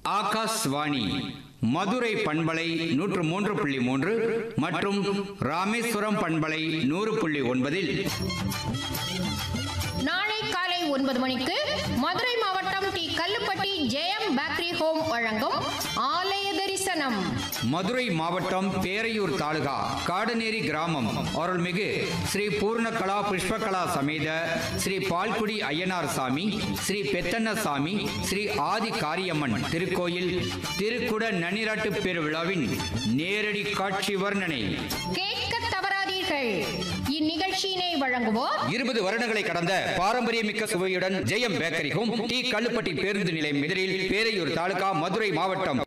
ஆகாஷ்வாணி மதுரை பண்பலை நூற்று மூன்று புள்ளி மூன்று மற்றும் ராமேஸ்வரம் பண்பலை நூறு புள்ளி ஒன்பதில் நாளை காலை ஒன்பது மணிக்கு மதுரை மாவட்டம் T Kallupatti Jayam bakery home வழங்கும் ஆலய தரிசனம் மதுரை மாவட்டம் பேரையூர் தாலுகா காடநேரி கிராமம் அருள்மிகு ஸ்ரீ பூர்ணகலா புஷ்பகலா சமேத ஸ்ரீ பால்குடி ஐயனார் சாமி ஸ்ரீ பெத்தண்ணசாமி ஸ்ரீ ஆதி காரியம்மன் திருக்கோயில் திருக்குட நன்னிராட்டு பெருவிழாவின் நேரடி காட்சி வர்ணனை கேட்க தவறாதீர்கள் இந்நிகழ்ச்சியினை வழங்குவோர் இருபது வருடங்களை கடந்த பாரம்பரியமிக்க சுவையுடன் Jayam bakery home T Kallupatti பேருந்து நிலையம் எதிரில் பேரையூர் தாலுகா மதுரை மாவட்டம்